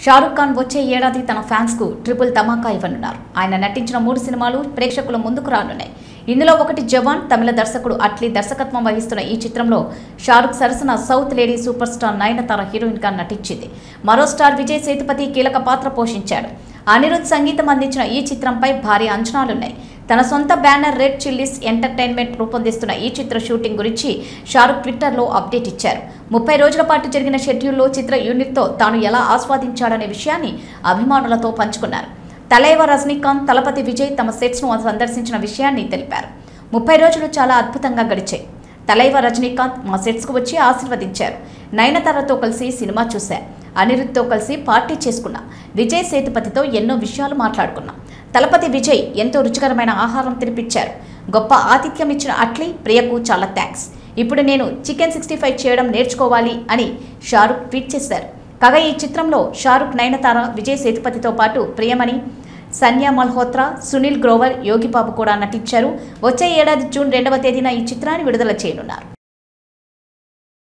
షారుఖ్ ఖాన్ వచ్చే ఏడాది తన ఫ్యాన్స్ కు ట్రిపుల్ ధమాకా ఇవ్వనున్నారు ఆయన నటించిన మూడు సినిమాలు ప్రేక్షకుల ముందుకు రానున్నాయి ఇందులో ఒకటి జవాన్ తమిళ దర్శకుడు అట్లీ దర్శకత్వం వహిస్తున్న ఈ చిత్రంలో షారుఖ్ సరసన south lady super star Nayanthara heroine గా నటించింది మరో స్టార్ విజయ్ సేతుపతి కీలక పాత్ర పోషించాడు అనిరుద్ సంగీతం అందించిన ఈ చిత్రంపై భారీ అంచనాలున్నాయి తన సొంత బ్యానర్ రెడ్ చిల్లీస్ ఎంటర్టైన్మెంట్ రూపొందిస్తున్న ఈ చిత్ర షూటింగ్ గురించి షారుఖ్ ట్విట్టర్లో అప్డేట్ ఇచ్చారు ముప్పై రోజుల పాటు జరిగిన షెడ్యూల్లో చిత్ర యూనిట్తో తాను ఎలా ఆస్వాదించాడనే విషయాన్ని అభిమానులతో పంచుకున్నారు తలైవ రజనీకాంత్ తలపతి విజయ్ తమ సెట్స్ను సందర్శించిన విషయాన్ని తెలిపారు ముప్పై రోజులు చాలా అద్భుతంగా గడిచాయి తలైవ రజనీకాంత్ మా సెట్స్కు వచ్చి ఆశీర్వదించారు నయనతారతో కలిసి సినిమా చూశా అనిరుద్తో కలిసి పార్టీ చేసుకున్నా విజయ్ సేతుపతితో ఎన్నో విషయాలు మాట్లాడుకున్నాం తలపతి విజయ్ ఎంతో రుచికరమైన ఆహారం తినిపించారు గొప్ప ఆతిథ్యం ఇచ్చిన అట్లీ ప్రియకు చాలా థ్యాంక్స్ ఇప్పుడు నేను చికెన్ సిక్స్టీ ఫైవ్ చేయడం నేర్చుకోవాలి అని షారుఖ్ ట్వీట్ చేశారు కాగా ఈ చిత్రంలో షారుఖ్ నయనతార విజయ్ సేతుపతితో పాటు ప్రియమణి సన్యా మల్హోత్రా సునీల్ గ్రోవర్ యోగిబాబు కూడా నటించారు వచ్చే ఏడాది జూన్ రెండవ తేదీన ఈ చిత్రాన్ని విడుదల చేయనున్నారు